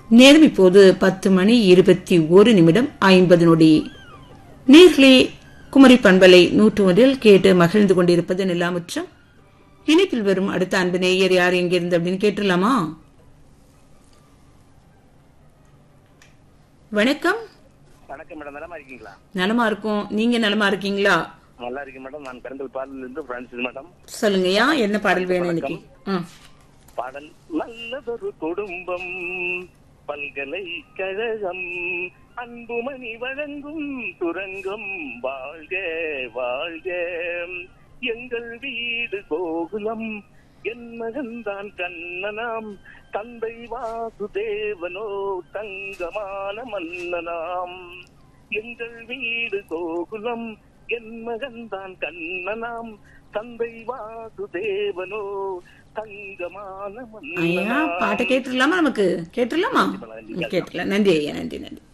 நேரம் இப்போது பத்து மணி இருபத்தி ஒரு நிமிடம் ஐம்பது நொடி நேர்களே குமரி பண்பலை நூற்று ஒன்றில் கேட்டு மகிழ்ந்து கொண்டிருப்பது நிலாமுற்றம் இணைப்பில் வரும் அடுத்த அன்பு நேயர் யார் எங்கிருந்து அப்படின்னு கேட்டுடலாமா வணக்கம் வணக்கம் மேடம் நலமா இருக்கீங்களா நலமா இருக்கோம் நீங்க நலமா இருக்கீங்களா நல்லா இருக்கேன் மேடம் நான் பிறந்தல் பாடலில் இருந்து பிரான்சிஸ் மேடம் சொல்லுங்கய்யா என்ன பாடல் வேணும் இன்னைக்கு ம். பாடல் நல்லதொரு குடும்பம் பல்கலைக்கழகம் அன்புமணி வழங்கும் துரங்கம் வாழ்க வாழ்க எங்கள் வீடு கோகுலம் என் மகன்தான் கண்ணனாம் தந்தை வாசுதேவனோ தங்கமான மன்னனாம் எங்கள் வீடு கோகுலம் என் மகன்தான் கண்ணனாம் தந்தை வாசுதேவனோ தங்கமான ஐயா மன்னனாம் பாட்டை கேட்டுடலாமா நமக்கு கேட்டுடலாமா கேட்டுடலாம் நன்றி ஐயா நன்றி நன்றி